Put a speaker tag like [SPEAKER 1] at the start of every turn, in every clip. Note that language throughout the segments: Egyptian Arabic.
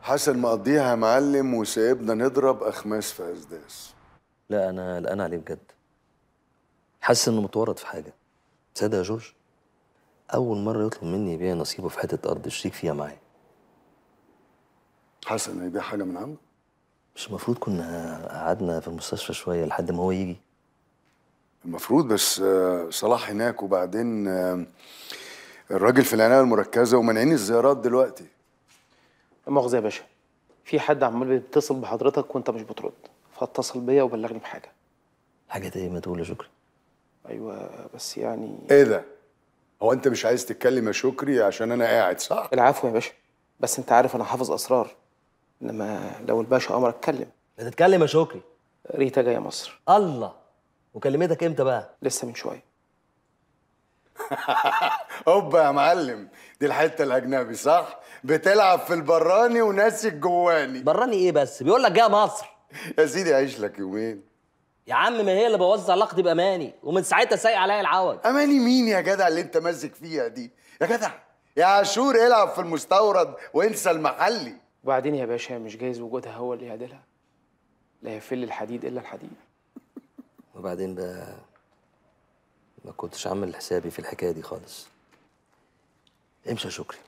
[SPEAKER 1] حسن مقضيها يا معلم وسايبنا نضرب اخماس في اسداس
[SPEAKER 2] لا انا قلقان عليه بجد حاسس انه متورط في حاجه تصدق يا جورج اول مره يطلب مني يبيع نصيبه في حته ارض شريك فيها معايا
[SPEAKER 1] حسن هيبيع حاجه من عنده
[SPEAKER 2] مش المفروض كنا قعدنا في المستشفى شويه لحد ما هو يجي
[SPEAKER 1] المفروض بس آه، صلاح هناك وبعدين آه، الراجل في العنايه المركزه ومانعين الزيارات دلوقتي
[SPEAKER 3] لا مؤاخذة يا باشا في حد عمال بيتصل بحضرتك وانت مش بترد فاتصل بيا وبلغني بحاجة
[SPEAKER 2] حاجه ايه ما تقول يا شكري
[SPEAKER 3] ايوه بس يعني
[SPEAKER 1] ايه ده هو انت مش عايز تتكلم يا شكري عشان انا قاعد صح
[SPEAKER 3] العفو يا باشا بس انت عارف انا حافظ اسرار انما لو الباشا امر اتكلم
[SPEAKER 2] بتتكلم يا شكري
[SPEAKER 3] ريتا جايه مصر
[SPEAKER 2] الله وكلمتك امتى بقى
[SPEAKER 3] لسه من شويه
[SPEAKER 1] هوبا يا معلم دي الحته الاجنبي صح بتلعب في البراني وناسي الجواني
[SPEAKER 2] براني ايه بس بيقول لك جاي مصر
[SPEAKER 1] يا سيدي عيش لك يومين
[SPEAKER 2] يا عم ما هي اللي بوظت علاقتي باماني ومن ساعتها سايق عليا العوج
[SPEAKER 1] اماني مين يا جدع اللي انت ماسك فيها دي يا جدع يا عاشور العب في المستورد وانسى المحلي
[SPEAKER 3] وبعدين يا باشا مش جايز وجودها هو اللي يعدلها لا يفل الحديد الا الحديد
[SPEAKER 2] وبعدين بقى ما كنتش عامل حسابي في الحكايه دي خالص امشي يا شكري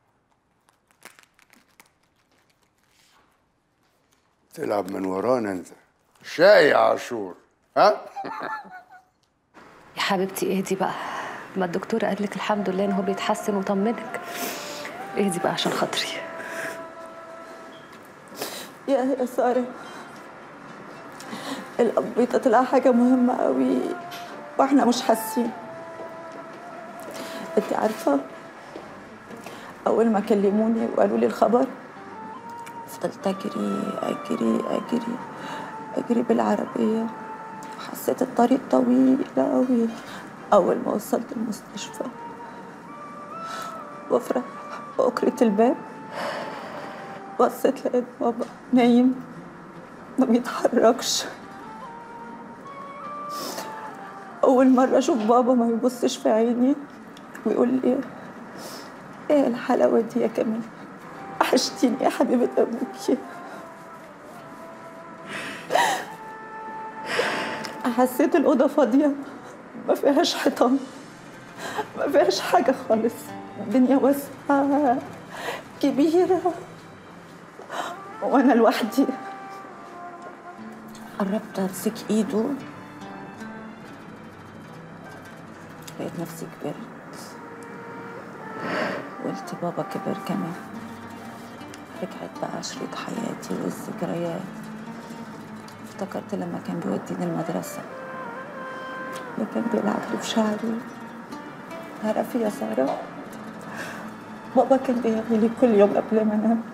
[SPEAKER 1] تلعب من ورانا انت شاي يا عاشور ها
[SPEAKER 4] يا حبيبتي اهدي بقى ما الدكتور قال لك الحمد لله ان هو بيتحسن وطمنك اهدي بقى عشان خاطري
[SPEAKER 5] يا يا سارة القبيطة طلع حاجة مهمة قوي واحنا مش حاسين انت عارفة أول ما كلموني وقالوا لي الخبر فضلت أجري أجري أجري أجري بالعربية حسيت الطريق طويل قوي أول ما وصلت المستشفى وافرح بأكرة الباب بصيت لقيت بابا نايم ما بيتحركش أول مرة أشوف بابا ما يبصش في عيني ويقول لي إيه الحلاوة دي يا كمال وحشتيني يا حبيبة أبوكي حسيت الأوضة فاضية ما فيهاش حيطان ما فيهاش حاجة خالص الدنيا واسعة كبيرة وأنا لوحدي قربت أمسك إيده لقيت نفسي كبرت قلت بابا كبر كمان رجعت بقى شريط حياتي والذكريات افتكرت لما كان بيوديني المدرسة اللي كان بيلعب لي في شعري تعرفي يا سارة بابا كان بيغني لي كل يوم قبل ما انام